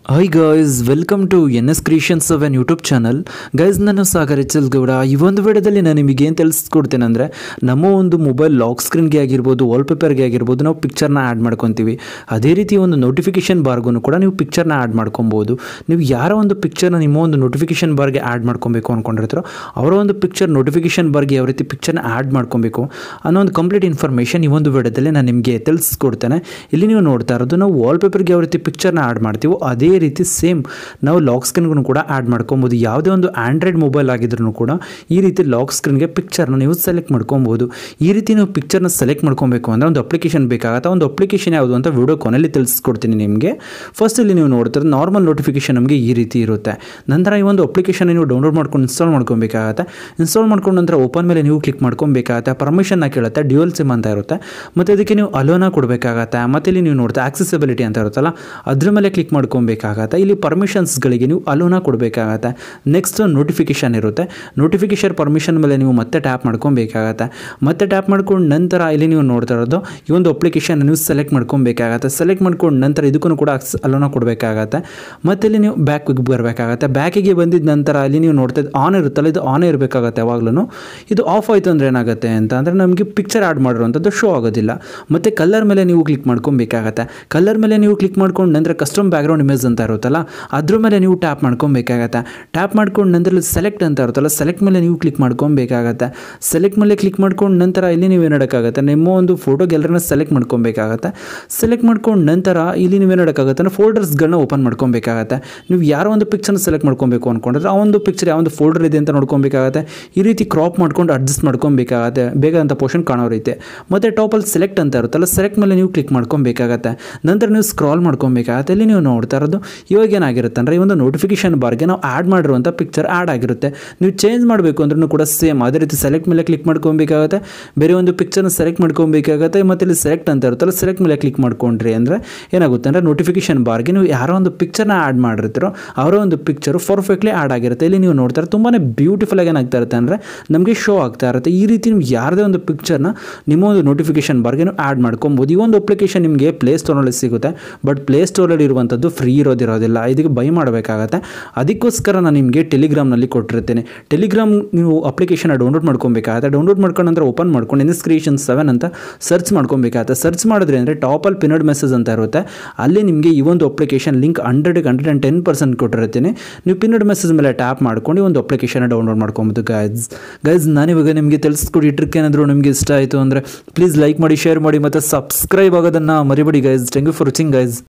hi guys welcome to N S creations of N YouTube channel guys ನಾನು Sagar H L Gowda ಈ ಒಂದು ವಿಡಿಯೋದಲ್ಲಿ ನಾನು ನಿಮಗೆ ಏನು ತಿಳಿಸ್ಕೊಡ್ತೇನೆ ಅಂದರೆ ನಮ್ಮ ಒಂದು ಮೊಬೈಲ್ ಲಾಕ್ ಸ್ಕ್ರೀನ್ಗೆ ಆಗಿರ್ಬೋದು ವಾಲ್ಪೇಪರ್ಗೆ ಆಗಿರ್ಬೋದು ನಾವು ಪಿಕ್ಚರ್ನ ಆ್ಯಡ್ ಮಾಡ್ಕೊತೀವಿ ಅದೇ ರೀತಿ ಒಂದು ನೋಟಿಫಿಕೇಶನ್ ಬಾರ್ಗೂ ಕೂಡ ನೀವು ಪಿಕ್ಚರ್ನ ಆ್ಯಡ್ ಮಾಡ್ಕೊಬೋದು ನೀವು ಯಾರ ಒಂದು ಪಿಕ್ಚರ್ನ ನಿಮ್ಮ ಒಂದು ನೋಟಿಫಿಕೇಶನ್ ಬಾರ್ಗೆ ಆ್ಯಡ್ ಮಾಡ್ಕೊಬೇಕು ಅಂದ್ಕೊಂಡಿರ್ತಾರೋ ಅವರ ಒಂದು ಪಿಕ್ಚರ್ ನೋಟಿಫಿಕೇಶನ್ ಬಾರ್ಗೆ ಯಾವ ರೀತಿ ಪಿಕ್ಚರ್ನ ಆ್ಯಡ್ ಮಾಡ್ಕೊಬೇಕು ಅನ್ನೋ ಒಂದು ಕಂಪ್ಲೀಟ್ ಇನ್ಫಾರ್ಮೇಷನ್ ಈ ಒಂದು ವಿಡಿಯೋದಲ್ಲಿ ನಾನು ನಿಮಗೆ ತಿಳಿಸ್ಕೊಡ್ತೇನೆ ಇಲ್ಲಿ ನೀವು ನೋಡ್ತಾ ಇರೋದು ನಾವು ವಾಲ್ಪೇಪರ್ಗೆ ಯಾವ ರೀತಿ ಪಿಕ್ಚರ್ನ ಆ್ಯಡ್ ಮಾಡ್ತೀವೋ ಅದೇ ರೀತಿ ಸೇಮ್ ನಾವು ಲಾಕ್ ಸ್ಕ್ರೀನ್ಗೂ ಕೂಡ ಆ್ಯಡ್ ಮಾಡ್ಕೊಬೋದು ಯಾವುದೇ ಒಂದು ಆ್ಯಂಡ್ರಾಯ್ಡ್ ಮೊಬೈಲ್ ಆಗಿದ್ರೂ ಕೂಡ ಈ ರೀತಿ ಲಾಕ್ ಸ್ಕ್ರೀನ್ಗೆ ಪಿಕ್ಚರ್ನ ನೀವು ಸೆಲೆಕ್ಟ್ ಮಾಡ್ಕೊಬೋದು ಈ ರೀತಿ ನೀವು ಪಿಕ್ಚರ್ನ ಸೆಲೆಕ್ಟ್ ಮಾಡ್ಕೊಬೇಕು ಅಂದರೆ ಒಂದು ಅಪ್ಲಿಕೇಶನ್ ಬೇಕಾಗುತ್ತೆ ಒಂದು ಅಪ್ಲಿಕೇಶನ್ ಯಾವುದು ಅಂತ ವಿಡಿಯೋ ಕೊನೆಯಲ್ಲಿ ತಿಳಿಸ್ಕೊಡ್ತೀನಿ ನಿಮಗೆ ಫಸ್ಟ್ ಇಲ್ಲಿ ನೀವು ನೋಡ್ತಾರೆ ನಾರ್ಮಲ್ ನೋಟಿಫಿಕೇಶನ್ ನಮಗೆ ಈ ರೀತಿ ಇರುತ್ತೆ ನಂತರ ಈ ಒಂದು ಅಪ್ಲಿಕೇಶನ್ ನೀವು ಡೌನ್ಲೋಡ್ ಮಾಡ್ಕೊಂಡು ಇನ್ಸ್ಟಾಲ್ ಮಾಡ್ಕೊಬೇಕಾಗತ್ತೆ ಇನ್ಸ್ಟಾಲ್ ಮಾಡ್ಕೊಂಡು ನಂತರ ಓಪನ್ ಮೇಲೆ ನೀವು ಕ್ಲಿಕ್ ಮಾಡ್ಕೊಬೇಕಾಗತ್ತೆ ಪರ್ಮಿಷನ್ನ ಕೇಳುತ್ತೆ ಡ್ಯೂಯಲ್ ಸಿಮ್ ಅಂತ ಇರುತ್ತೆ ಮತ್ತು ಅದಕ್ಕೆ ನೀವು ಅಲೋನ ಕೊಡಬೇಕಾಗತ್ತೆ ಮತ್ತು ಇಲ್ಲಿ ನೀವು ನೋಡ್ತಾ ಆಕ್ಸೆಸಿಬಿಲಿಟಿ ಅಂತ ಇರುತ್ತಲ್ಲ ಅದ್ರ ಮೇಲೆ ಕ್ಲಿಕ್ ಮಾಡ್ಕೊಬೇಕಾಗತ್ತೆ ಇಲ್ಲಿ ಪರ್ಮಿಷನ್ಸ್ಗಳಿಗೆ ನೀವು ಅಲೋನ ಕೊಡಬೇಕಾಗತ್ತೆ ನೆಕ್ಸ್ಟ್ ನೋಟಿಫಿಕೇಶನ್ ಇರುತ್ತೆ ನೋಟಿಫಿಕೇಶನ್ ಪರ್ಮಿಷನ್ ಮೇಲೆ ನೀವು ಮತ್ತೆ ಟ್ಯಾಪ್ ಮಾಡ್ಕೊಬೇಕಾಗತ್ತೆ ಮತ್ತೆ ಟ್ಯಾಪ್ ಮಾಡ್ಕೊಂಡು ನಂತರ ಇಲ್ಲಿ ನೀವು ನೋಡ್ತಾ ಇರೋದು ಈ ಒಂದು ಅಪ್ಲಿಕೇಶನ್ ನೀವು ಸೆಲೆಕ್ಟ್ ಮಾಡ್ಕೊಬೇಕಾಗತ್ತೆ ಸೆಲೆಕ್ಟ್ ಮಾಡ್ಕೊಂಡು ನಂತರ ಇದಕ್ಕೂ ಕೂಡ ಅಲೋನ ಕೊಡಬೇಕಾಗತ್ತೆ ಮತ್ತೆ ಇಲ್ಲಿ ನೀವು ಬ್ಯಾಕ್ ಬರಬೇಕಾಗತ್ತೆ ಬ್ಯಾಕಿಗೆ ಬಂದಿದ್ದ ನಂತರ ಅಲ್ಲಿ ನೀವು ನೋಡ್ತಾ ಆನ್ ಇರುತ್ತಲ್ಲ ಇದು ಆನ್ ಇರಬೇಕಾಗತ್ತೆ ಯಾವಾಗಲೂ ಇದು ಆಫ್ ಆಯಿತು ಅಂದರೆ ಏನಾಗುತ್ತೆ ಅಂತ ಅಂದರೆ ನಮಗೆ ಪಿಕ್ಚರ್ ಆ್ಯಡ್ ಮಾಡಿರುವಂಥದ್ದು ಶೋ ಆಗೋದಿಲ್ಲ ಮತ್ತು ಕಲರ್ ಮೇಲೆ ನೀವು ಕ್ಲಿಕ್ ಮಾಡ್ಕೊಬೇಕಾಗತ್ತೆ ಕಲರ್ ಮೇಲೆ ನೀವು ಕ್ಲಿಕ್ ಮಾಡ್ಕೊಂಡು ನಂತರ ಕಸ್ಟಮ್ ಬ್ಯಾಕ್ಗ್ರೌಂಡ್ ಇಮೇಜ್ ಅಂತ ಇರುತ್ತಲ್ಲ ಅದ್ರ ಮೇಲೆ ನೀವು ಟ್ಯಾಪ್ ಮಾಡ್ಕೊಬೇಕಾಗತ್ತೆ ಟ್ಯಾಪ್ ಮಾಡ್ಕೊಂಡು ನಂತರ ಸೆಲೆಕ್ಟ್ ಅಂತ ಇರುತ್ತಲ್ಲ ಸೆಲೆಕ್ಟ್ ಮೇಲೆ ನೀವು ಕ್ಲಿಕ್ ಮಾಡ್ಕೊಬೇಕಾಗತ್ತೆ ಸೆಲೆಕ್ಟ್ ಮೇಲೆ ಕ್ಲಿಕ್ ಮಾಡ್ಕೊಂಡು ನಂತರ ಇಲ್ಲಿ ನೀವು ಏನಾಡೋಕ್ಕಾಗತ್ತೆ ನಿಮ್ಮ ಒಂದು ಫೋಟೋ ಗ್ಯಾಲರಿನ ಸೆಲೆಕ್ಟ್ ಮಾಡ್ಕೊಬೇಕಾಗತ್ತೆ ಸೆಲೆಕ್ಟ್ ಮಾಡ್ಕೊಂಡು ನಂತರ ಇಲ್ಲಿ ನೀವು ಏನಾಡೋಕ್ಕಾಗತ್ತೆ ಅಂದರೆ ಫೋಲ್ಡರ್ಸ್ಗಳನ್ನ ಓಪನ್ ಮಾಡ್ಕೊಬೇಕಾಗತ್ತೆ ನೀವು ಯಾರೋ ಒಂದು ಪಿಕ್ಚರ್ನ ಸೆಲೆಕ್ಟ್ ಮಾಡ್ಕೊಬೇಕು ಅಂದ್ಕೊಂಡ್ರೆ ಆ ಒಂದು ಪಿಕ್ಚರ್ ಯಾವ ಒಂದು ಫೋಲ್ಡರ್ ಇದೆ ಅಂತ ನೋಡ್ಕೊಬೇಕಾಗತ್ತೆ ಈ ರೀತಿ ಕ್ರಾಪ್ ಮಾಡ್ಕೊಂಡು ಅಡ್ಜಸ್ಟ್ ಮಾಡ್ಕೊಬೇಕಾಗತ್ತೆ ಬೇಗ ಅಂತ ಪೋರ್ಷನ್ ಕಾಣೋ ರೀತಿ ಮತ್ತು ಟಾಪಲ್ಲಿ ಸೆಲೆಕ್ಟ್ ಅಂತ ಇರುತ್ತಲ್ಲ ಸೆಲೆಕ್ಟ್ ಮೇಲೆ ನೀವು ಕ್ಲಿಕ್ ಮಾಡ್ಕೊಬೇಕಾಗತ್ತೆ ನಂತರ ನೀವು ಸ್ಕ್ರಾಲ್ ಮಾಡ್ಕೊಬೇಕಾಗತ್ತೆ ಇಲ್ಲಿ ನೀವು ನೋಡ್ತಾ ಇರೋದು ಇವಾಗ ಏನಾಗಿರುತ್ತೆ ಅಂದರೆ ಈ ಒಂದು ನೋಟಿಫಿಕೇಶನ್ ಬಾರ್ಗೆ ನಾವು ಆ್ಯಡ್ ಮಾಡಿರುವಂಥ ಪಿಕ್ಚರ್ ಆ್ಯಡ್ ಆಗಿರುತ್ತೆ ನೀವು ಚೇಂಜ್ ಮಾಡಬೇಕು ಅಂದ್ರೂ ಕೂಡ ಸೇಮ್ ಅದೇ ರೀತಿ ಸೆಲೆಕ್ಟ್ ಮೇಲೆ ಕ್ಲಿಕ್ ಮಾಡ್ಕೊಬೇಕಾಗತ್ತೆ ಬೇರೆ ಒಂದು ಪಿಕ್ಚರ್ನ ಸೆಲೆಕ್ಟ್ ಮಾಡ್ಕೊಬೇಕಾಗತ್ತೆ ಮತ್ತು ಇಲ್ಲಿ ಸೆಲೆಕ್ಟ್ ಅಂತ ಇರುತ್ತಲ್ಲ ಸೆಲೆಕ್ಟ್ ಮೇಲೆ ಕ್ಲಿಕ್ ಮಾಡ್ಕೊಂಡ್ರಿ ಅಂದರೆ ಏನಾಗುತ್ತೆ ಅಂದರೆ ನೋಟಿಫಿಕೇಶನ್ ಬಾರ್ಗೆ ನೀವು ಯಾರೋ ಒಂದು ಪಿಕ್ಚರ್ನ ಆ್ಯಡ್ ಮಾಡಿರ್ತೀರೋ ಅವರ ಒಂದು ಪಿಕ್ಚರು ಪರ್ಫೆಕ್ಟ್ಲಿ ಆ್ಯಡ್ ಆಗಿರುತ್ತೆ ಇಲ್ಲಿ ನೀವು ನೋಡ್ತಾರೆ ತುಂಬಾ ಬ್ಯೂಟಿಫುಲ್ ಆಗಿ ಏನಾಗ್ತಾ ಇರುತ್ತೆ ಅಂದರೆ ನಮಗೆ ಶೋ ಆಗ್ತಾ ಇರುತ್ತೆ ಈ ರೀತಿ ನೀವು ಯಾರದೇ ಒಂದು ಪಿಕ್ಚರ್ನ ನಿಮ್ಮ ಒಂದು ನೋಟಿಫಿಕೇಶನ್ ಬಾರ್ಗೆ ನೀವು ಆ್ಯಡ್ ಮಾಡ್ಕೊಬೋದು ಈ ಒಂದು ಅಪ್ಲಿಕೇಶನ್ ನಿಮಗೆ ಪ್ಲೇ ಸ್ಟೋರ್ನಲ್ಲಿ ಸಿಗುತ್ತೆ ಬಟ್ ಪ್ಲೇ ಸ್ಟೋರಲ್ಲಿ ಇರುವಂಥದ್ದು ಫ್ರೀ ಇರೋದಿರೋದಿಲ್ಲ ಇದಕ್ಕೆ ಬೈ ಮಾಡಬೇಕಾಗತ್ತೆ ಅದಕ್ಕೋಸ್ಕರ ನಾನು ನಿಮಗೆ ಟೆಲಿಗ್ರಾಮ್ನಲ್ಲಿ ಕೊಟ್ಟಿರ್ತೀನಿ ಟೆಲಿಗ್ರಾಮ್ ನೀವು ಅಪ್ಲಿಕೇಶನ್ ಡೌನ್ಲೋಡ್ ಮಾಡ್ಕೊಬೇಕಾಗತ್ತೆ ಡೌನ್ಲೋಡ್ ಮಾಡ್ಕೊಂಡು ನಂತರ ಓಪನ್ ಮಾಡ್ಕೊಂಡು ಎನ್ ಎಸ್ ಕ್ರಿಯೇಷನ್ ಸೆವೆನ್ ಅಂತ ಸರ್ಚ್ ಮಾಡ್ಕೊಬೇಕಾಗತ್ತೆ ಸರ್ಚ್ ಮಾಡಿದ್ರೆ ಅಂದರೆ ಟಾಪಲ್ಲಿ ಪಿನಡ್ ಮೆಸೇಜ್ ಅಂತ ಇರುತ್ತೆ ಅಲ್ಲಿ ನಿಮಗೆ ಈ ಒಂದು ಅಪ್ಲಿಕೇಶನ್ ಲಿಂಕ್ ಹಂಡ್ರೆಡ್ಗೆ ಹಂಡ್ರೆಡ್ ಆ್ಯಂಡ್ ಟೆನ್ ಪರ್ಸೆಂಟ್ ಕೊಟ್ಟಿರ್ತೀನಿ ನೀವು ಪಿನಡ್ ಮೆಸೇಜ್ ಮೇಲೆ ಟ್ಯಾಪ್ ಮಾಡ್ಕೊಂಡು ಈ ಒಂದು ಅಪ್ಲಿಕೇಶನ್ ಡೌನ್ಲೋಡ್ ಮಾಡ್ಕೊಬೋದು ಗೈಸ್ ಗೈಸ್ ನಾನಿವಾಗ ನಿಮಗೆ ತಿಳಿಸ್ಕೊಡಿ ಟ್ರಿಕ್ ಏನಾದರೂ ನಿಮಗೆ ಇಷ್ಟ ಆಯಿತು ಅಂದರೆ ಪ್ಲೀಸ್ ಲೈಕ್ ಮಾಡಿ ಶೇರ್ ಮಾಡಿ ಮತ್ತು ಸಬ್ಸ್ಕ್ರೈಬ್ ಆಗೋದನ್ನು ಮರಿಬೇಡಿ guys thank you for watching guys